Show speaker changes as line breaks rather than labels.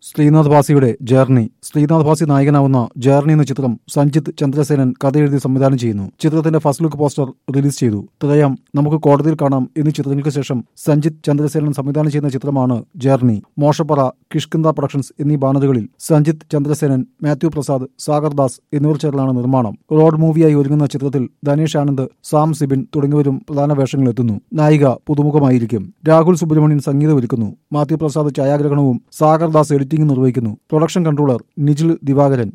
ശ്രീനാഥ് ഭാസിയുടെ ജേർണി ശ്രീനാഥ് ഭാസി നായകനാവുന്ന ജേർണി എന്ന ചിത്രം സഞ്ജിത്ത് ചന്ദ്രസേനൻ കഥയെഴുതി സംവിധാനം ചെയ്യുന്നു ചിത്രത്തിന്റെ ഫസ്റ്റ് ലുക്ക് പോസ്റ്റർ റിലീസ് ചെയ്തു ത്രയം നമുക്ക് കോടതിയിൽ കാണാം എന്നീ ചിത്രങ്ങൾക്ക് ശേഷം സഞ്ജിത്ത് ചന്ദ്രസേനൻ സംവിധാനം ചെയ്യുന്ന ചിത്രമാണ് ജേർണി മോശപ്പറ കിഷ്കിന്ദ പ്രൊഡക്ഷൻസ് എന്നീ ബാനറുകളിൽ സഞ്ജിത്ത് ചന്ദ്രസേനൻ മാത്യു പ്രസാദ് സാഗർ ദാസ് എന്നിവർ ചേർന്നാണ് നിർമ്മാണം റോഡ് മൂവിയായി ഒരുങ്ങുന്ന ചിത്രത്തിൽ ധനേഷ് ആനന്ദ് സാം സിബിൻ തുടങ്ങിയവരും പ്രധാന വേഷങ്ങളിലെത്തുന്നു നായിക പുതുമുഖമായിരിക്കും രാഹുൽ സുബ്രഹ്മണ്യൻ സംഗീതമൊരുക്കുന്നു മാത്യു പ്രസാദ് ഛായാഗ്രഹണവും സാഗർ ദാസ് എഡിറ്റിംഗും നിർവഹിക്കുന്നു പ്രൊഡക്ഷൻ കൺട്രോളർ നിജിൽ ദിവാകരൻ